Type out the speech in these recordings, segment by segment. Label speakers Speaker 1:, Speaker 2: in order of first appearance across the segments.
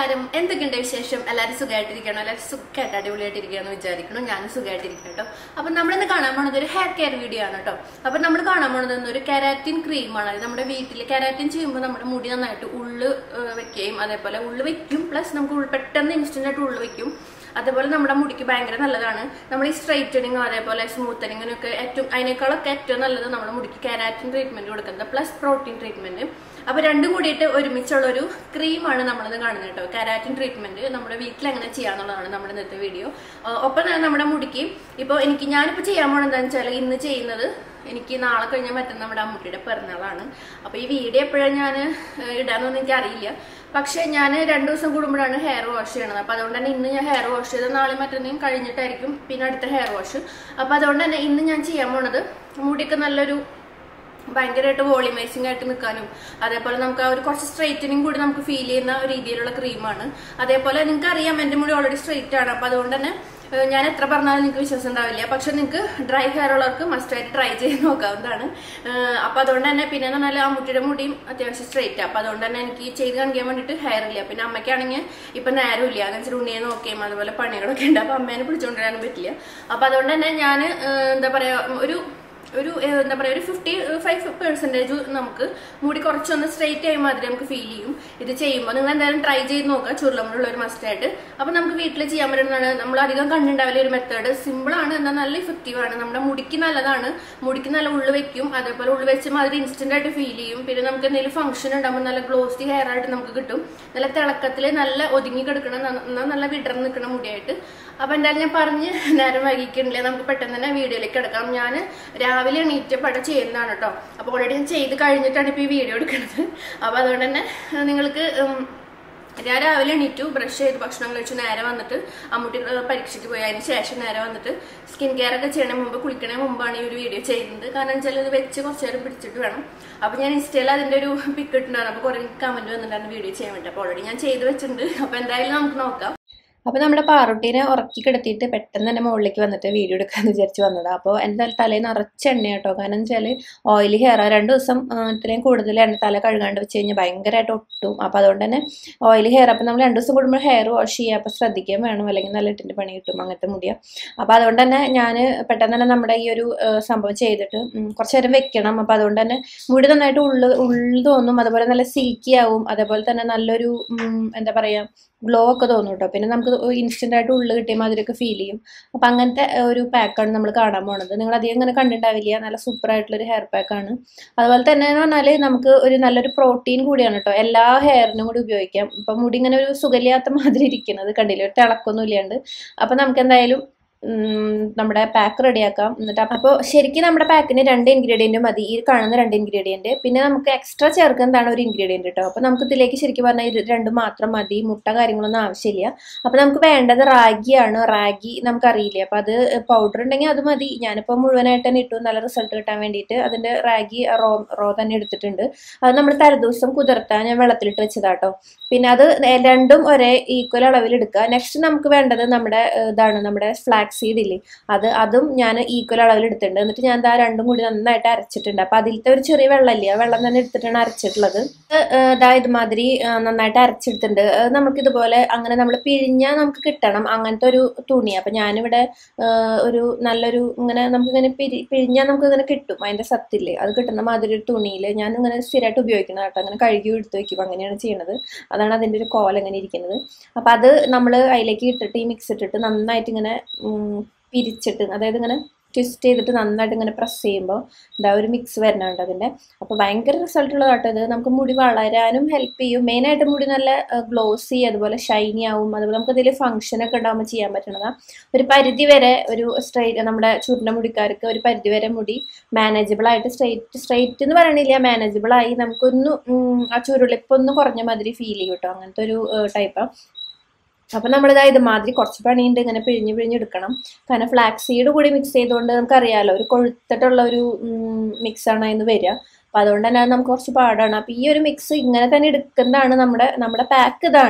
Speaker 1: നമസ്കാരം എന്തൊക്കെയുണ്ട് വിശേഷം എല്ലാവരും സുഖമായിട്ടിരിക്കണം എല്ലാവരും സുഖമായിട്ട് അടിപൊളിയായിട്ടിരിക്കുകയെന്ന് വിചാരിക്കണം ഞാൻ സുഖമായിട്ടിരിക്കണം കേട്ടോ അപ്പം നമ്മളിന്ന് കാണാൻ പോണത് ഒരു ഹെയർ കെയർ വീഡിയോ ആണ് കേട്ടോ അപ്പം നമ്മൾ കാണാൻ പോണത് ഇന്ന് ഒരു കെരാറ്റിൻ ക്രീമാണ് അത് നമ്മുടെ വീട്ടിൽ കെരാറ്റിൻ ചെയ്യുമ്പോൾ നമ്മുടെ മുടി നന്നായിട്ട് ഉള്ള് ഏഹ്, വെക്കുകയും അതേപോലെ ഉള്ള് വെക്കും പ്ലസ് നമുക്ക് ഉള്ള് പെട്ടെന്ന് ഇൻസ്റ്റന്റ് ആയിട്ട് ഉള്ള് വെക്കും അതേപോലെ നമ്മുടെ മുടിക്ക് ഭയങ്കര നല്ലതാണ് നമ്മൾ ഈ സ്ട്രൈറ്റനിങ്ങും അതേപോലെ സ്മൂത്തനിങ്ങിനും ഒക്കെ ഏറ്റവും അതിനേക്കാളൊക്കെ ഏറ്റവും നല്ലത് നമ്മുടെ മുടിക്ക് കെരാറ്റിൻ ട്രീറ്റ്മെന്റ് കൊടുക്കുന്നത് പ്ലസ് പ്രോട്ടീൻ ട്രീറ്റ്മെന്റ് അപ്പൊ രണ്ടും കൂടിയിട്ട് ഒരുമിച്ചുള്ള ഒരു ക്രീമാണ് നമ്മളിന്ന് കാണുന്നത് കേട്ടോ കെരാറ്റിൻ ട്രീറ്റ്മെന്റ് നമ്മുടെ വീട്ടിൽ എങ്ങനെ ചെയ്യാന്നുള്ളതാണ് നമ്മുടെ ഇന്നത്തെ വീഡിയോ ഒപ്പം തന്നെ നമ്മുടെ മുടിക്ക് ഇപ്പോൾ എനിക്ക് ഞാനിപ്പോൾ ചെയ്യാൻ പോകണം എന്താണെന്ന് വെച്ചാൽ ഇന്ന് ചെയ്യുന്നത് എനിക്ക് നാളെ കഴിഞ്ഞാൽ മറ്റന്നാൾ നമ്മുടെ അമ്മൂട്ടിയുടെ പിറന്നാളാണ് അപ്പോൾ ഈ വീഡിയോ എപ്പോഴാണ് ഞാൻ ഇടാനൊന്നും എനിക്ക് അറിയില്ല പക്ഷെ ഞാൻ രണ്ട് ദിവസം കൂടുമ്പോഴാണ് ഹെയർ വാഷ് ചെയ്യണത് അപ്പോൾ അതുകൊണ്ട് തന്നെ ഇന്ന് ഞാൻ ഹെയർ വാഷ് ചെയ്ത് നാളെ മറ്റന്നേയും കഴിഞ്ഞിട്ടായിരിക്കും പിന്നെ അടുത്ത ഹെയർ വാഷ് അപ്പോൾ അതുകൊണ്ട് തന്നെ ഇന്ന് ഞാൻ ചെയ്യാൻ പോണത് മുടിക്ക് നല്ലൊരു ഭയങ്കരമായിട്ട് വോളിമൈസിംഗ് ആയിട്ട് നിൽക്കാനും അതേപോലെ നമുക്ക് ആ ഒരു കുറച്ച് സ്ട്രൈറ്റനിങ് കൂടി നമുക്ക് ഫീൽ ചെയ്യുന്ന ഒരു രീതിയിലുള്ള ക്രീമാണ് അതേപോലെ നിങ്ങൾക്ക് അറിയാം എൻ്റെ മുടി ഓൾറെഡി സ്ട്രൈറ്റ് ആണ് അപ്പോൾ അതുകൊണ്ട് തന്നെ ഏഹ്, ഞാൻ എത്ര പറഞ്ഞാലും നിങ്ങൾക്ക് വിശ്വാസം ഉണ്ടാവില്ല പക്ഷെ നിങ്ങൾക്ക് ഡ്രൈ ഹെയർ ഉള്ളവർക്ക് മസ്റ്റായിട്ട് ട്രൈ ചെയ്ത് നോക്കാവുന്നതാണ് ഏഹ്, അപ്പോൾ അതുകൊണ്ട് തന്നെ പിന്നെ എന്ന് പറഞ്ഞാൽ ആ മുട്ടിയുടെ മുടിയും അത്യാവശ്യം സ്ട്രൈറ്റ് അപ്പോൾ അതുകൊണ്ട് തന്നെ എനിക്ക് ചെയ്ത് കാണിക്കാൻ വേണ്ടിയിട്ട് ഹെയർ ഇല്ല പിന്നെ അമ്മയ്ക്കാണെങ്കിൽ ഇപ്പം നേരം ഇല്ല എന്ന് വെച്ചാൽ ഉണ്ണിയെ നോക്കുകയും അതുപോലെ പണികളൊക്കെ ഉണ്ട് അപ്പോൾ അമ്മേനെ പിടിച്ചുകൊണ്ടുവരാനും പറ്റില്ല അപ്പോൾ അതുകൊണ്ട് തന്നെ ഞാൻ എന്താ പറയുക ഒരു ഒരു ഏഹ്, എന്താ പറയുക ഒരു ഫിഫ്റ്റി ഫൈവ് പെർസെൻറ്റേജ് നമുക്ക് മുടി കുറച്ചൊന്ന് സ്ട്രെയിറ്റ് ആയ മാതിരി നമുക്ക് ഫീൽ ചെയ്യും ഇത് ചെയ്യുമ്പോൾ നിങ്ങൾ എന്തായാലും ട്രൈ ചെയ്ത് നോക്കുക ചുരുളമുള്ള ഒരു മസ്റ്റായിട്ട് അപ്പോൾ നമുക്ക് വീട്ടിൽ ചെയ്യാൻ പറ്റുന്നതാണ് നമ്മൾ അധികം കണ്ടുണ്ടാവില്ല ഒരു മെത്തേഡ് സിമ്പിളാണ് എന്നാൽ നല്ല ഇഫക്റ്റീവ് ആണ് നമ്മുടെ മുടിക്ക് നല്ലതാണ് മുടിക്ക് നല്ല ഉള്ളു വെക്കും അതേപോലെ ഉള്ളു വെച്ച മാതിരി ഇൻസ്റ്റന്റ് ആയിട്ട് ഫീൽ ചെയ്യും പിന്നെ നമുക്ക് എന്തെങ്കിലും ഫംഗ്ഷൻ ഉണ്ടാകുമ്പോൾ നല്ല ഗ്ലോസി ഹെയർ ആയിട്ട് നമുക്ക് കിട്ടും നല്ല തിളക്കത്തിൽ നല്ല ഒതുങ്ങി കിടക്കണം എന്നാൽ നല്ല വിടർന്ന് നിൽക്കുന്ന മുടിയായിട്ട് അപ്പൊ എന്തായാലും ഞാൻ പറഞ്ഞ് നേരം വൈകിക്കണില്ല നമുക്ക് പെട്ടെന്ന് തന്നെ വീഡിയോയിലേക്ക് എടുക്കാം ഞാൻ രാവിലെ എണീറ്റ് പട ചെയ്യുന്നതാണ് കേട്ടോ അപ്പോൾ ഓൾറെഡി ഞാൻ ചെയ്ത് കഴിഞ്ഞിട്ടാണ് ഇപ്പോൾ ഈ വീഡിയോ എടുക്കുന്നത് അപ്പോൾ അതുകൊണ്ട് തന്നെ ഏഹ്, നിങ്ങൾക്ക് ഉം, ഞാൻ രാവിലെ എണീറ്റു ബ്രഷ് ചെയ്ത് ഭക്ഷണം കഴിച്ചു നേരെ വന്നിട്ട് അമ്മൂട്ടി ഏഹ്, പരീക്ഷയ്ക്ക് പോയി അതിന് ശേഷം നേരെ വന്നിട്ട് സ്കിൻ കെയർ ഒക്കെ ചെയ്യണ മുമ്പ് കുളിക്കണ മുമ്പാണ് ഈ ഒരു വീഡിയോ ചെയ്യുന്നത് കാരണം വെച്ചാൽ ഇത് വെച്ച് കുറച്ച് നേരം പിടിച്ചിട്ട് വേണം അപ്പോൾ ഞാൻ ഇൻസ്റ്റയിൽ അതിൻ്റെ ഒരു പിക്ക് ഇട്ടിട്ടുണ്ടായിരുന്നു അപ്പോൾ കുറേ കമൻറ്റ് വന്നിട്ടുണ്ടായിരുന്നു വീഡിയോ ചെയ്യാൻ വേണ്ടി അപ്പോൾ ഓൾറെഡി ഞാൻ ചെയ്ത് വെച്ചിട്ടുണ്ട് അപ്പോൾ എന്തായാലും നമുക്ക് നോക്കാം അപ്പോൾ നമ്മുടെ പാറുട്ടീനെ ഉറക്കി കിടത്തിയിട്ട് പെട്ടെന്ന് തന്നെ മുകളിലേക്ക് വന്നിട്ട് വീഡിയോ എടുക്കാമെന്ന് വിചാരിച്ച് വന്നതാണ് അപ്പോൾ എൻ്റെ തലയിൽ നിറച്ച എണ്ണ കേട്ടോ കാരണം വെച്ചാൽ ഓയിലി ഹെയർ രണ്ട് ദിവസം ആ, ഇത്രയും കൂടുതൽ എണ്ണ തല കഴുകാണ്ട് വെച്ച് കഴിഞ്ഞാൽ ഭയങ്കരമായിട്ട് ഒട്ടും അപ്പോൾ അതുകൊണ്ട് തന്നെ ഓയിലി ഹെയർ അപ്പോൾ നമ്മൾ രണ്ട് ദിവസം കൂടുമ്പോൾ ഹെയർ വാഷ് ചെയ്യുക അപ്പോൾ ശ്രദ്ധിക്കാൻ വേണം അല്ലെങ്കിൽ നല്ല ഇട്ടിൻ്റെ പണി കിട്ടും അങ്ങനത്തെ മുടിയാണ് അപ്പോൾ അതുകൊണ്ട് തന്നെ ഞാൻ പെട്ടെന്ന് തന്നെ നമ്മുടെ ഈ ഒരു ആ, സംഭവം ചെയ്തിട്ട് ഉം, കുറച്ച് നേരം വെക്കണം അപ്പോൾ അതുകൊണ്ട് തന്നെ മുടി നന്നായിട്ട് ഉള്ളു ഉള്ളു തോന്നും അതുപോലെ നല്ല സിൽക്കി ആവും അതേപോലെ തന്നെ നല്ലൊരു ഉം, എന്താ പറയുക ഗ്ലോ ഒക്കെ തോന്നും കേട്ടോ പിന്നെ നമുക്ക് ഇൻസ്റ്റന്റ് ആയിട്ട് ഉള്ളു കിട്ടിയ മാതിരിയൊക്കെ ഫീൽ ചെയ്യും അപ്പം അങ്ങനത്തെ ഏഹ്, ഒരു പാക്കാണ് നമ്മൾ കാണാൻ പോണത് നിങ്ങൾ അധികം അങ്ങനെ കണ്ടിട്ടുണ്ടാവില്ല നല്ല സൂപ്പർ ആയിട്ടുള്ള ഒരു ഹെയർ പാക്കാണ് അതുപോലെ തന്നെ എന്ന് പറഞ്ഞാൽ നമുക്ക് ഒരു നല്ലൊരു പ്രോട്ടീൻ കൂടിയാണ് കേട്ടോ എല്ലാ ഹെയറിനും കൂടി ഉപയോഗിക്കാം ഇപ്പം മുടി ഇങ്ങനെ ഒരു സുഖമില്ലാത്ത മാതിരി ഇരിക്കുന്നത് കണ്ടില്ലേ ഒരു തിളക്കൊന്നും ഇല്ലാണ്ട് അപ്പം നമുക്ക് എന്തായാലും ഉം, നമ്മുടെ പാക്ക് റെഡിയാക്കാം എന്നിട്ട് അപ്പോൾ ശരിക്കും നമ്മുടെ പാക്കിന് രണ്ട് ഇൻഗ്രീഡിയൻറ്റ് മതി ഈ കാണുന്ന രണ്ട് ഇൻഗ്രീഡിയൻറ്റ് പിന്നെ നമുക്ക് എക്സ്ട്രാ ചേർക്കുന്നതാണ് ഒരു ഇൻഗ്രീഡിയൻറ്റ് കേട്ടോ അപ്പോൾ നമുക്ക് ഇതിലേക്ക് ശരിക്കും പറഞ്ഞാൽ ഇത് രണ്ട് മാത്രം മതി മുട്ട കാര്യങ്ങളൊന്നും ആവശ്യമില്ല അപ്പോൾ നമുക്ക് വേണ്ടത് റാഗിയാണ് റാഗി നമുക്കറിയില്ല അപ്പോൾ അത് പൗഡർ ഉണ്ടെങ്കിൽ അത് മതി ഞാനിപ്പോൾ മുഴുവനായിട്ട് തന്നെ ഇട്ടു നല്ല റിസൾട്ട് കിട്ടാൻ വേണ്ടിയിട്ട് അതിൻ്റെ റാഗി റോ റോ തന്നെ എടുത്തിട്ടുണ്ട് അത് നമ്മൾ തലേദിവസം കുതിർത്താൻ ഞാൻ വെള്ളത്തിലിട്ട് വെച്ചതാട്ടോ പിന്നെ അത് രണ്ടും ഒരേ ഈക്വൽ അളവിൽ എടുക്കുക നെക്സ്റ്റ് നമുക്ക് വേണ്ടത് നമ്മുടെ ഏഹ്, ഇതാണ് നമ്മുടെ ഫ്ലാക്സ് സീഡ് ഇല്ലേ അത് അതും ഞാൻ ഈക്വൽ അളവിൽ എടുത്തിട്ടുണ്ട് എന്നിട്ട് ഞാൻ ദാ രണ്ടും കൂടി നന്നായിട്ട് അരച്ചിട്ടുണ്ട് അപ്പോൾ അതിലത്തെ ഒരു ചെറിയ വെള്ളമില്ലേ ആ വെള്ളം തന്നെ എടുത്തിട്ടാണ് അരച്ചിട്ടുള്ളത് ഇത്, ഏഹ്, ദാ ഇതുമാതിരി ഏഹ്, നന്നായിട്ട് അരച്ചെടുത്തിട്ടുണ്ട് ഏഹ്, നമുക്ക് ഇതുപോലെ അങ്ങനെ നമ്മൾ പിഴിഞ്ഞാൽ നമുക്ക് കിട്ടണം അങ്ങനത്തെ ഒരു തുണി അപ്പം ഞാനിവിടെ ഏഹ്, ഒരു നല്ലൊരു ഇങ്ങനെ നമുക്കിങ്ങനെ പിരി പിഴിഞ്ഞാൽ നമുക്ക് ഇങ്ങനെ കിട്ടും അതിൻ്റെ സത്തില്ലേ അത് കിട്ടുന്ന മാതിരി ഒരു തുണിയിൽ ഞാൻ ഇങ്ങനെ സ്ഥിരമായിട്ട് ഉപയോഗിക്കുന്നത് കേട്ടോ അങ്ങനെ കഴുകി എടുത്ത് വെക്കും അങ്ങനെയാണ് ചെയ്യണത് അതാണ് അതിൻ്റെ ഒരു കോല ഇങ്ങനെ ഇരിക്കുന്നത് അപ്പം അത് നമ്മൾ അതിലേക്ക് ഇട്ടിട്ട് ഈ മിക്സ് ഇട്ടിട്ട് നന്നായിട്ട് ഇങ്ങനെ ഉം, പിരിച്ചിട്ട് അതായത് ഇങ്ങനെ ട്വിസ്റ്റ് ചെയ്തിട്ട് നന്നായിട്ട് ഇങ്ങനെ പ്രസ് ചെയ്യുമ്പോൾ എന്താ ഒരു മിക്സ് വരുന്നുണ്ട് അതിൻ്റെ അപ്പോൾ ഭയങ്കര റിസൾട്ട് ഉള്ള കേട്ടോ ഇത് നമുക്ക് മുടി വളരാനും ഹെൽപ്പ് ചെയ്യും മെയിനായിട്ട് മുടി നല്ല ഗ്ലോസി അതുപോലെ ഷൈനി ആവും അതുപോലെ നമുക്ക് ഇതിൽ ഫംഗ്ഷനൊക്കെ ഉണ്ടാകുമ്പോൾ ചെയ്യാൻ പറ്റുന്നതാണ് ഒരു പരിധി വരെ ഒരു സ്ട്രൈറ്റ് നമ്മുടെ ചുരുണ്ട മുടിക്കാർക്ക് ഒരു പരിധി വരെ മുടി മാനേജബിൾ ആയിട്ട് സ്ട്രൈറ്റ് സ്ട്രൈറ്റ് എന്ന് പറയണില്ല മാനേജബിൾ ആയി നമുക്കൊന്ന് ഉം, ആ ചുരുളിപ്പൊന്ന് കുറഞ്ഞ മാതിരി ഫീൽ ചെയ്യും കേട്ടോ അങ്ങനത്തെ ഒരു ടൈപ്പാണ് അപ്പം നമ്മളിതാ ഇതുമാതിരി കുറച്ച് പണിയുണ്ട് ഇങ്ങനെ പിഴിഞ്ഞ് പിഴിഞ്ഞെടുക്കണം കാരണം ഫ്ലാക്സ് സീഡ് കൂടി മിക്സ് ചെയ്തുകൊണ്ട് നമുക്കറിയാലോ ഒരു കൊഴുത്തിട്ടുള്ള ഒരു മിക്സാണ് അതിന് വരിക അപ്പം അതുകൊണ്ട് തന്നെ അത് നമുക്ക് കുറച്ച് പാടാണ് അപ്പം ഈ ഒരു മിക്സ് ഇങ്ങനെ തന്നെ എടുക്കുന്നതാണ് നമ്മുടെ നമ്മുടെ പാക്ക് ഇതാണ്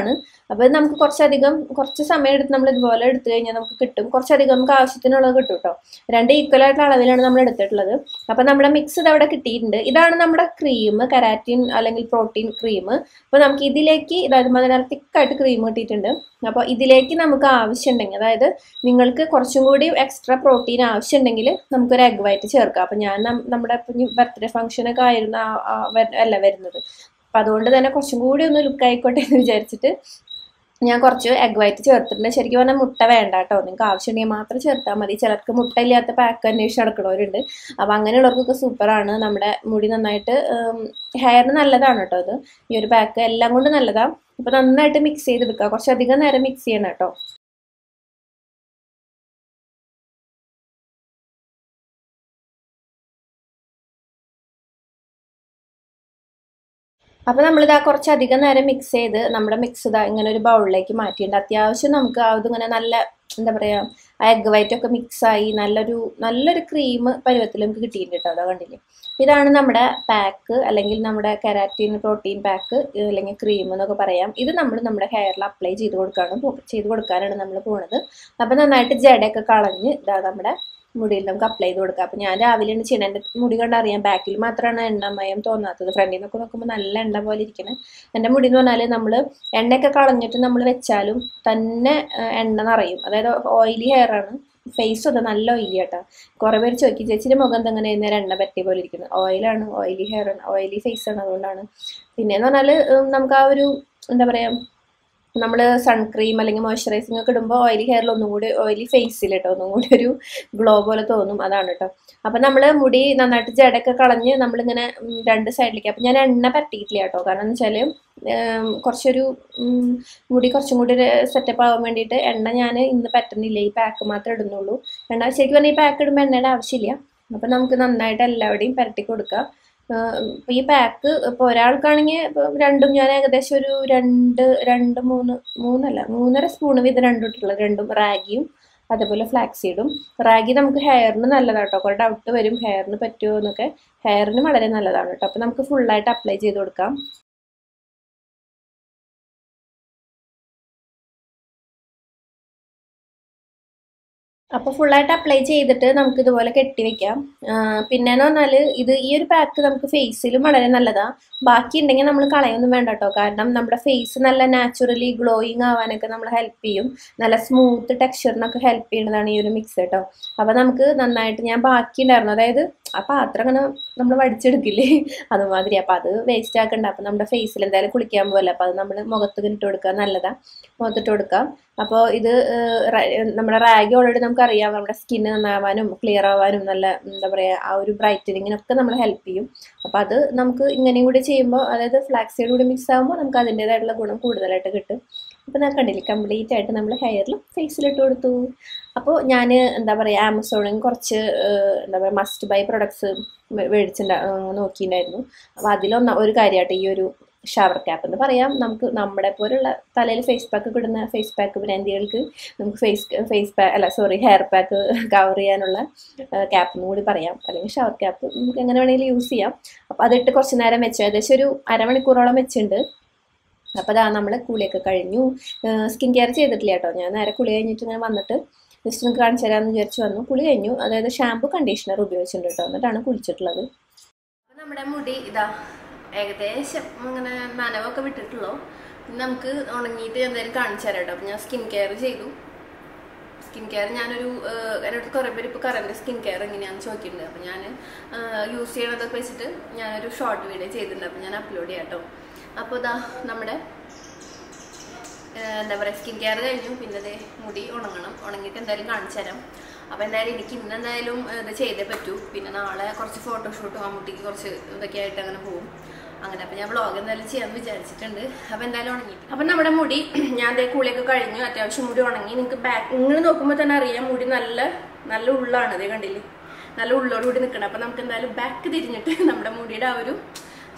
Speaker 1: അപ്പോൾ ഇത് നമുക്ക് കുറച്ചധികം കുറച്ച് സമയം എടുത്ത് നമ്മൾ ഇതുപോലെ എടുത്തു കഴിഞ്ഞാൽ നമുക്ക് കിട്ടും കുറച്ചധികം നമുക്ക് ആവശ്യത്തിനുള്ളത് കിട്ടും കേട്ടോ രണ്ട് ഈക്വൽ ആയിട്ടുള്ള അളവിലാണ് നമ്മൾ എടുത്തിട്ടുള്ളത് അപ്പോൾ നമ്മുടെ മിക്സ് ഇത് അവിടെ കിട്ടിയിട്ടുണ്ട് ഇതാണ് നമ്മുടെ ക്രീം കരാറ്റിൻ അല്ലെങ്കിൽ പ്രോട്ടീൻ ക്രീം അപ്പോൾ നമുക്ക് ഇതിലേക്ക് അതായത് നല്ല തിക്കായിട്ട് ക്രീം കിട്ടിയിട്ടുണ്ട് അപ്പോൾ ഇതിലേക്ക് നമുക്ക് ആവശ്യമുണ്ടെങ്കിൽ അതായത് നിങ്ങൾക്ക് കുറച്ചും കൂടി എക്സ്ട്രാ പ്രോട്ടീൻ ആവശ്യമുണ്ടെങ്കിൽ നമുക്കൊരു എഗ് വൈറ്റ് ചേർക്കാം അപ്പോൾ ഞാൻ നം- നമ്മുടെ ബർത്ത്ഡേ ഫംഗ്ഷനൊക്കെ ആയിരുന്നു ആ- ആ വര- അല്ല വരുന്നത് അപ്പം അതുകൊണ്ട് തന്നെ കുറച്ചും കൂടി ഒന്ന് ലുക്ക് ആയിക്കോട്ടെ എന്ന് വിചാരിച്ചിട്ട് ഞാൻ കുറച്ച് എഗ് വൈറ്റ് ചേർത്തിട്ടുണ്ട് ശരിക്കും പറഞ്ഞാൽ മുട്ട വേണ്ട കേട്ടോ നിങ്ങൾക്ക് ആവശ്യമുണ്ടെങ്കിൽ മാത്രം ചേർത്താൽ മതി ചിലർക്ക് മുട്ട ഇല്ലാത്ത പാക്ക് അന്വേഷിച്ച് നടക്കുന്നവരുണ്ട് അപ്പോൾ അങ്ങനെയുള്ളവർക്കൊക്കെ സൂപ്പറാണ് നമ്മുടെ മുടി നന്നായിട്ട് ഹെയറിന് നല്ലതാണ് കേട്ടോ ഇത് ഈ ഒരു പാക്ക് എല്ലാം കൊണ്ട് നല്ലതാണ് അപ്പോൾ നന്നായിട്ട് മിക്സ് ചെയ്തെടുക്കുക കുറച്ചധികം നേരം മിക്സ് ചെയ്യണം കേട്ടോ അപ്പോൾ നമ്മളിതാ കുറച്ച് അധികം നേരം മിക്സ് ചെയ്ത് നമ്മുടെ മിക്സ് ഇതാ ഇങ്ങനെ ഒരു ബൗളിലേക്ക് മാറ്റിയിട്ടുണ്ട് അത്യാവശ്യം നമുക്ക് അതിങ്ങനെ നല്ല എന്താ പറയുക ആ എഗ് വൈറ്റ് ഒക്കെ മിക്സ് ആയി നല്ലൊരു നല്ലൊരു ക്രീം പരുവത്തിൽ നമുക്ക് കിട്ടിയിട്ടുണ്ട് കേട്ടോ അതാ കണ്ടില്ലേ ഇതാണ് നമ്മുടെ പാക്ക് അല്ലെങ്കിൽ നമ്മുടെ കെരാറ്റിൻ പ്രോട്ടീൻ പാക്ക് അല്ലെങ്കിൽ ക്രീം എന്നൊക്കെ പറയാം ഇത് നമ്മൾ നമ്മുടെ ഹെയറിൽ അപ്ലൈ ചെയ്ത് കൊടുക്കാണ് പോ- ചെയ്ത് കൊടുക്കാനാണ് നമ്മൾ പോണത് അപ്പോൾ നന്നായിട്ട് ജടയൊക്കെ കളഞ്ഞ് ഇതാ നമ്മുടെ മുടിയിൽ നമുക്ക് അപ്ലൈ ചെയ്ത് കൊടുക്കാം അപ്പോൾ ഞാൻ രാവിലെയാണ് ചെയ്യണത് എൻ്റെ മുടി കണ്ടറിയാം ബാക്കിൽ മാത്രമാണ് എണ്ണമയം തോന്നാത്തത് ഫ്രണ്ടിൽ നിന്നൊക്കെ നോക്കുമ്പോൾ നല്ല എണ്ണ പോലെ ഇരിക്കണേ എൻ്റെ മുടി എന്ന് പറഞ്ഞാൽ നമ്മൾ എണ്ണയൊക്കെ കളഞ്ഞിട്ട് നമ്മൾ വെച്ചാലും തന്നെ ആ, എണ്ണ നിറയും അതായത് ഓയിലി ഹെയർ ആണ് ഫേസ് അത് നല്ല ഓയിലി ആട്ടാ കുറേ പേര് ചോദിക്കും ചേച്ചിയുടെ മുഖം എന്താ ഇങ്ങനെ നേരം എണ്ണ പറ്റിയ പോലെ ഇരിക്കുന്നത് ഓയിലാണ് ഓയിലി ഹെയർ ആണ് ഓയിലി ഫേസ് ആണ് അതുകൊണ്ടാണ് പിന്നെന്ന് പറഞ്ഞാൽ നമുക്ക് ആ ഒരു എന്താ പറയുക നമ്മൾ സൺക്രീം അല്ലെങ്കിൽ മോയ്സ്ചറൈസിങ് ഒക്കെ ഇടുമ്പോൾ ഓയിലി ഹെയറിൽ ഒന്നും കൂടി ഓയിലി ഫേസിൽ കേട്ടോ ഒന്നും കൂടി ഒരു ഗ്ലോ പോലെ തോന്നും അതാണ് കേട്ടോ അപ്പം നമ്മൾ മുടി നന്നായിട്ട് ജടയൊക്കെ കളഞ്ഞ് നമ്മളിങ്ങനെ ഉം, രണ്ട് സൈഡിലേക്ക് അപ്പം ഞാൻ എണ്ണ പറ്റിയിട്ടില്ല കേട്ടോ കാരണം എന്ന് വെച്ചാൽ കുറച്ചൊരു ഉം, മുടി കുറച്ചും കൂടി സെറ്റപ്പ് ആവാൻ വേണ്ടിയിട്ട് എണ്ണ ഞാൻ ഇന്ന് പറ്റുന്നില്ല ഈ പാക്ക് മാത്രമേ ഇടുന്നുള്ളൂ എണ്ണ ശരിക്കും പറഞ്ഞാൽ ഈ പാക്ക് ഇടുമ്പോൾ എണ്ണയുടെ ആവശ്യമില്ല അപ്പം നമുക്ക് നന്നായിട്ട് എല്ലാവിടെയും പരട്ടി കൊടുക്കാം ഇപ്പം ഈ പാക്ക് ഇപ്പോൾ ഒരാൾക്കാണെങ്കിൽ ഇപ്പോൾ രണ്ടും ഞാൻ ഏകദേശം ഒരു രണ്ട് രണ്ട് മൂന്ന് മൂന്നല്ല മൂന്നര സ്പൂൺ വീതം രണ്ടും ഇട്ടിട്ടുള്ളത് രണ്ടും റാഗിയും അതേപോലെ ഫ്ലാക്സ് സീഡും റാഗി നമുക്ക് ഹെയറിന് നല്ലതാണ് കേട്ടോ കുറേ ഡൗട്ട് വരും ഹെയറിന് പറ്റുമോ എന്നൊക്കെ ഹെയറിന് വളരെ നല്ലതാണ് കേട്ടോ അപ്പോൾ നമുക്ക് ഫുള്ളായിട്ട് അപ്ലൈ ചെയ്ത് കൊടുക്കാം അപ്പോൾ ഫുള്ളായിട്ട് അപ്ലൈ ചെയ്തിട്ട് നമുക്ക് ഇതുപോലെ കെട്ടി വെക്കാം പിന്നെന്ന് പറഞ്ഞാൽ ഇത് ഈ ഒരു പാക്ക് നമുക്ക് ഫേസിലും വളരെ നല്ലതാണ് ബാക്കി ഉണ്ടെങ്കിൽ നമ്മൾ കളയൊന്നും വേണ്ട കേട്ടോ കാരണം നമ്മുടെ ഫേസ് നല്ല നാച്ചുറലി ഗ്ലോയിങ് ആവാനൊക്കെ നമ്മൾ ഹെൽപ്പ് ചെയ്യും നല്ല സ്മൂത്ത് ടെക്സ്ചറിനൊക്കെ ഹെൽപ്പ് ചെയ്യുന്നതാണ് ഈ ഒരു മിക്സ് കേട്ടോ അപ്പോൾ നമുക്ക് നന്നായിട്ട് ഞാൻ ബാക്കി ഉണ്ടായിരുന്നു അതായത് ആ പാത്രം അങ്ങനെ നമ്മൾ വടിച്ചെടുക്കില്ലേ അതുമാതിരി അപ്പോൾ അത് വേസ്റ്റ് ആക്കണ്ട അപ്പോൾ നമ്മുടെ ഫേസിൽ എന്തായാലും കുളിക്കാൻ പോലെ അപ്പോൾ അത് നമ്മൾ മുഖത്ത് ഇട്ട് കൊടുക്കുക നല്ലതാണ് മുഖത്തിട്ട് കൊടുക്കാം അപ്പോൾ ഇത് ഏഹ്, റ- നമ്മുടെ റാഗി ഓൾറെഡി നമുക്കറിയാം നമ്മുടെ സ്കിന്ന് നന്നാവാനും ക്ലിയർ ആവാനും നല്ല എന്താ പറയുക ആ ഒരു ബ്രൈറ്റനിങ്ങിനൊക്കെ നമ്മൾ ഹെൽപ്പ് ചെയ്യും അപ്പോൾ അത് നമുക്ക് ഇങ്ങനെയും കൂടി ചെയ്യുമ്പോൾ അതായത് ഫ്ലാക്സീഡ് കൂടി മിക്സ് ആകുമ്പോൾ നമുക്ക് അതിൻ്റേതായിട്ടുള്ള ഗുണം കൂടുതലായിട്ട് കിട്ടും അപ്പോൾ ഞാൻ കണ്ടില്ലേ കംപ്ലീറ്റ് ആയിട്ട് നമ്മൾ ഹെയറിലും ഫേസിലിട്ട് കൊടുത്തു അപ്പോൾ ഞാൻ എന്താ പറയുക ആമസോണിൽ നിന്ന് കുറച്ച് ഏഹ്, എന്താ പറയുക മസ്റ്റ് ബൈ പ്രൊഡക്ട്സ് മേടിച്ചിട്ടുണ്ടാ ഏഹ്, നോക്കിയിട്ടുണ്ടായിരുന്നു അപ്പോൾ അതിലൊന്ന ഒരു കാര്യമായിട്ട് ഈ ഒരു ഷവർ ക്യാപ്പ് എന്ന് പറയാം നമുക്ക് നമ്മുടെ പോലുള്ള തലയിൽ ഫേസ് പാക്ക് ഇടുന്ന ഫേസ് പാക്ക് ബ്രാൻഡികൾക്ക് നമുക്ക് ഫേസ് ഫേസ് പാക്ക് അല്ല സോറി ഹെയർ പാക്ക് കവർ ചെയ്യാനുള്ള ക്യാപ്പ് എന്ന് കൂടി പറയാം അല്ലെങ്കിൽ ഷവർ ക്യാപ്പ് നമുക്ക് എങ്ങനെ വേണമെങ്കിലും യൂസ് ചെയ്യാം അപ്പോൾ അതിട്ട് കുറച്ച് നേരം വെച്ചു ഏകദേശം ഒരു അരമണിക്കൂറോളം വെച്ചിട്ടുണ്ട് അപ്പോൾ അതാ നമ്മൾ കുളിയൊക്കെ കഴിഞ്ഞു സ്കിൻ കെയർ ചെയ്തിട്ടില്ല കേട്ടോ ഞാൻ നേരെ കുളി കഴിഞ്ഞിട്ട് ഇങ്ങനെ വന്നിട്ട് ജസ്റ്റ് നിങ്ങൾക്ക് കാണിച്ചു തരാമെന്ന് വിചാരിച്ച് വന്നു കുളി കഴിഞ്ഞു അതായത് ഷാമ്പു കണ്ടീഷണർ ഉപയോഗിച്ചിട്ടുണ്ട് കേട്ടോ എന്നിട്ടാണ് കുളിച്ചിട്ടുള്ളത് അപ്പോൾ നമ്മുടെ മുടി ഇതാ ഏകദേശം ഇങ്ങനെ നനവൊക്കെ വിട്ടിട്ടുള്ളൂ ഇനി നമുക്ക് ഉണങ്ങിയിട്ട് എന്തായാലും കാണിച്ചു തരാം കേട്ടോ അപ്പോൾ ഞാൻ സ്കിൻ കെയർ ചെയ്തു സ്കിൻ കെയർ ഞാനൊരു ഏഹ്, എൻ്റെ അടുത്ത് കുറേ പേര് ഇപ്പോൾ കറണ്ട് സ്കിൻ കെയർ എങ്ങനെയാണെന്ന് ചോദിക്കുന്നുണ്ട് അപ്പോൾ ഞാൻ യൂസ് ചെയ്യണതൊക്കെ വെച്ചിട്ട് ഞാനൊരു ഷോർട്ട് വീഡിയോ ചെയ്തിട്ടുണ്ട് അപ്പോൾ ഞാൻ അപ്ലോഡ് ചെയ്യാം കേട്ടോ അപ്പോൾ ഇതാ നമ്മുടെ ഏഹ്, എന്താ പറയുക സ്കിൻ കെയർ കഴിഞ്ഞു പിന്നെ ദേ മുടി ഉണങ്ങണം ഉണങ്ങിയിട്ട് എന്തായാലും കാണിച്ചു തരാം അപ്പോൾ എന്തായാലും എനിക്ക് ഇന്ന് എന്തായാലും ഏഹ്, ഇത് ചെയ്തേ പറ്റൂ പിന്നെ നാളെ കുറച്ച് ഫോട്ടോഷൂട്ടും മമ്മൂട്ടിക്ക് കുറച്ച് ഇതൊക്കെ ആയിട്ട് അങ്ങനെ പോകും അങ്ങനെ അപ്പം ഞാൻ വ്ളോഗ് എന്തായാലും ചെയ്യാമെന്ന് വിചാരിച്ചിട്ടുണ്ട് അപ്പോൾ എന്തായാലും ഉണങ്ങി അപ്പം നമ്മുടെ മുടി ഞാൻ ദേ കുളിയൊക്കെ കഴിഞ്ഞു അത്യാവശ്യം മുടി ഉണങ്ങി നിങ്ങൾക്ക് ബാക്ക് ഇങ്ങനെ നോക്കുമ്പോൾ തന്നെ അറിയാം മുടി നല്ല നല്ല ഉള്ളാണ് അതേ കണ്ടില്ലേ നല്ല ഉള്ളോട് കൂടി നിൽക്കണം അപ്പം നമുക്ക് എന്തായാലും ബാക്ക് തിരിഞ്ഞിട്ട് നമ്മുടെ മുടിയുടെ ആ ഒരു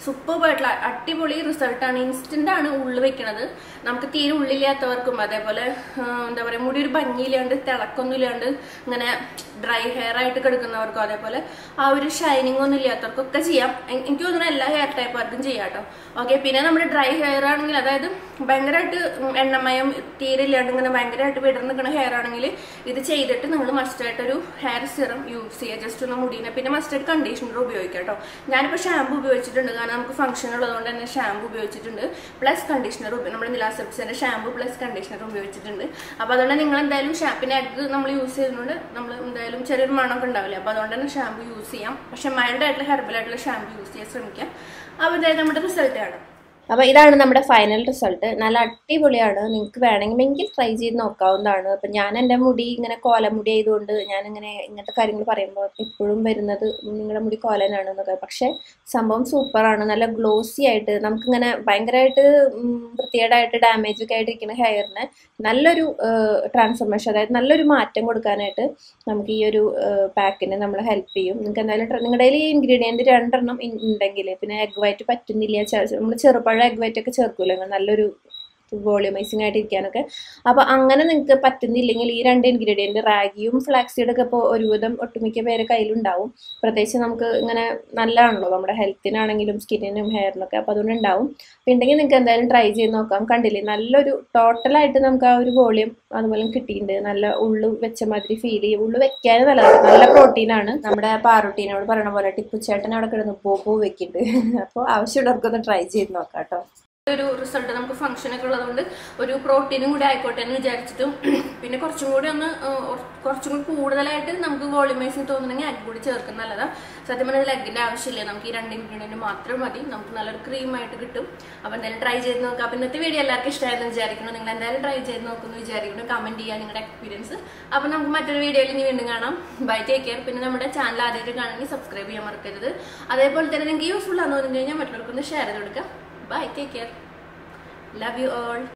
Speaker 1: സൂപ്പർബായിട്ടുള്ള അടിപൊളി റിസൾട്ടാണ് ഇൻസ്റ്റന്റ് ആണ് ഉള്ളു വെക്കണത് നമുക്ക് തീരെ ഉള്ളില്ലാത്തവർക്കും അതേപോലെ ആ, എന്താ പറയുക മുടി ഒരു ഭംഗിയില്ലാണ്ട് തിളക്കൊന്നും ഇല്ലാണ്ട് ഇങ്ങനെ ഡ്രൈ ഹെയർ ആയിട്ട് കിടക്കുന്നവർക്കും അതേപോലെ ആ ഒരു ഷൈനിങ് ഒന്നും ഇല്ലാത്തവർക്കൊക്കെ ചെയ്യാം എ- എനിക്ക് തോന്നുന്നു എല്ലാ ഹെയർ ടൈപ്പുകാർക്കും ചെയ്യാം കേട്ടോ ഓക്കെ പിന്നെ നമ്മുടെ ഡ്രൈ ഹെയർ ആണെങ്കിൽ അതായത് ഭയങ്കരമായിട്ട് എണ്ണമയം തീരെ ഇല്ലാണ്ട് ഇങ്ങനെ ഭയങ്കരമായിട്ട് വിടർന്ന് നിൽക്കുന്ന ഹെയർ ആണെങ്കിൽ ഇത് ചെയ്തിട്ട് നിങ്ങൾ മസ്റ്റായിട്ട് ഒരു ഹെയർ സിറം യൂസ് ചെയ്യുക ജസ്റ്റ് ഒന്ന് മുടീനെ പിന്നെ മസ്റ്റായിട്ട് കണ്ടീഷണർ ഉപയോഗിക്കാം കേട്ടോ ഞാനിപ്പോൾ ഷാമ്പു ഉപയോഗിച്ചിട്ടുണ്ട് കാരണം നമുക്ക് ഫംഗ്ഷൻ ഉള്ളതുകൊണ്ട് തന്നെ ഷാമ്പു ഉപയോഗിച്ചിട്ടുണ്ട് പ്ലസ് കണ്ടീഷണർ നമ്മുടെ നിലാസെപ്സിന്റെ ഷാമ്പു പ്ലസ് കണ്ടീഷണർ ഉപയോഗിച്ചിട്ടുണ്ട് അപ്പോൾ അതുകൊണ്ട് നിങ്ങൾ എന്തായാലും ഷാപ്പിന്റെ അടുത്ത് നമ്മൾ യൂസ് ചെയ്യുന്നതുകൊണ്ട് നമ്മൾ എന്തായാലും ചെറിയൊരു മണമൊക്കെ ഉണ്ടാവില്ല അപ്പോൾ അതുകൊണ്ട് തന്നെ ഷാമ്പു യൂസ് ചെയ്യാം പക്ഷെ മൈൽഡ് ആയിട്ടുള്ള ഹെർബൽ ആയിട്ടുള്ള ഷാമ്പു യൂസ് ചെയ്യാൻ ശ്രമിക്കാം അപ്പോൾ ഇതായത് നമ്മുടെ റിസൾട്ട് ആണ്
Speaker 2: അപ്പോൾ ഇതാണ് നമ്മുടെ ഫൈനൽ റിസൾട്ട് നല്ല അടിപൊളിയാണ് നിങ്ങൾക്ക് വേണമെങ്കിൽ ട്രൈ ചെയ്ത് നോക്കാവുന്നതാണ് അപ്പം ഞാൻ എൻ്റെ മുടി ഇങ്ങനെ കോലമുടി ആയതുകൊണ്ട് ഞാനിങ്ങനെ ഇങ്ങനത്തെ കാര്യങ്ങൾ പറയുമ്പോൾ എപ്പോഴും വരുന്നത് നിങ്ങളുടെ മുടി കോലനാണ് എന്നൊക്കെ പക്ഷേ സംഭവം സൂപ്പറാണ് നല്ല ഗ്ലോസി ആയിട്ട് നമുക്കിങ്ങനെ ഭയങ്കരമായിട്ട് ഉം, വൃത്തികേടായിട്ട് ഡാമേജ് ഒക്കെ ആയിട്ടിരിക്കുന്ന ഹെയറിന് നല്ലൊരു ട്രാൻസ്ഫോർമേഷൻ അതായത് നല്ലൊരു മാറ്റം കൊടുക്കാനായിട്ട് നമുക്ക് ഈ ഒരു പാക്കിന് നമ്മൾ ഹെൽപ്പ് ചെയ്യും നിങ്ങൾക്ക് എന്തായാലും ട്ര- നിങ്ങളുടെ കയ്യിൽ ഈ ഇൻഗ്രീഡിയൻറ്റ് രണ്ടെണ്ണം ഇൻ- ഉണ്ടെങ്കിൽ പിന്നെ എഗ് വൈറ്റ് പറ്റുന്നില്ല നമ്മൾ ചെറുപഴം എഗ് വൈറ്റ് ഒക്കെ ചേർക്കൂല നല്ലൊരു വോളിയമൈസിങ് ആയിട്ട് ഇരിക്കാനൊക്കെ അപ്പോൾ അങ്ങനെ നിങ്ങൾക്ക് പറ്റുന്നില്ലെങ്കിൽ ഈ രണ്ട് ഇൻഗ്രീഡിയൻറ്റ് റാഗിയും ഫ്ലാക്സീഡ് ഒക്കെ ഇപ്പോൾ ഒരുവിധം ഒട്ടുമിക്ക പേര് കയ്യിലുണ്ടാവും പ്രത്യേകിച്ച് നമുക്ക് ഇങ്ങനെ നല്ലതാണല്ലോ നമ്മുടെ ഹെൽത്തിനാണെങ്കിലും സ്കിന്നിനും ഹെയറിനൊക്കെ അപ്പോൾ അതുകൊണ്ട് ഉണ്ടാവും അപ്പോൾ ഉണ്ടെങ്കിൽ നിങ്ങൾക്ക് എന്തായാലും ട്രൈ ചെയ്ത് നോക്കാം കണ്ടില്ലേ നല്ലൊരു ടോട്ടലായിട്ട് നമുക്ക് ആ ഒരു വോളിയം അതുപോലെ കിട്ടിയിട്ടുണ്ട് നല്ല ഉള്ളു വെച്ച മാതിരി ഫീൽ ചെയ്യും ഉള്ളു വെക്കാൻ നല്ലതാണ് നല്ല പ്രോട്ടീനാണ് നമ്മുടെ പാറുട്ടീനോട് പറയണ പോലെ ടിപ്പുച്ചേട്ടൻ അവിടെ കിടന്ന് പൂ പൂ വെക്കുന്നുണ്ട് അപ്പോൾ ആവശ്യമുള്ളവർക്കൊന്ന് ട്രൈ ചെയ്ത് നോക്കാം കേട്ടോ
Speaker 1: ഒരു റിസൾട്ട് നമുക്ക് ഫംഗ്ഷൻ ഒക്കെ ഉള്ളതുകൊണ്ട് ഒരു പ്രോട്ടീനും കൂടി ആയിക്കോട്ടെ എന്ന് വിചാരിച്ചിട്ടും പിന്നെ കുറച്ചും കൂടി ഒന്ന് ഏഹ്, ഒർ- കുറച്ചും കൂടി കൂടുതലായിട്ട് നമുക്ക് വോളിമൈസിങ് തോന്നുന്നെങ്കിൽ അരി കൂടി ചേർക്കുന്ന നല്ലതാ സത്യം പറഞ്ഞാൽ ലെഗിന്റെ ആവശ്യമില്ല നമുക്ക് ഈ രണ്ട് ഇൻഗ്രീഡിയന്റ് മാത്രം മതി നമുക്ക് നല്ലൊരു ക്രീം ആയിട്ട് കിട്ടും അപ്പൊ എന്തായാലും ട്രൈ ചെയ്ത് നോക്കാം അപ്പൊ ഇന്നത്തെ വീഡിയോ എല്ലാവർക്കും ഇഷ്ടമായെന്ന് വിചാരിക്കുന്നു നിങ്ങൾ എന്തായാലും ട്രൈ ചെയ്ത് നോക്കുന്നു വിചാരിക്കുന്നു കമന്റ് ചെയ്യാൻ നിങ്ങളുടെ എക്സ്പീരിയൻസ് അപ്പൊ നമുക്ക് മറ്റൊരു വീഡിയോയിൽ ഇനി വീണ്ടും കാണാം ബൈ ടേക്ക് കെയർ പിന്നെ നമ്മുടെ ചാനൽ ആദ്യമായിട്ട് കാണണമെങ്കിൽ സബ്സ്ക്രൈബ് ചെയ്യാൻ മറക്കരുത് അതേപോലെ തന്നെ നിങ്ങൾക്ക് യൂസ്ഫുൾ ആണെന്ന് തോന്നി കഴിഞ്ഞാൽ മറ്റുള്ളവർക്കൊന്ന് ഷെയർ ചെയ്ത് കൊടുക്കുക bye take care Love you all.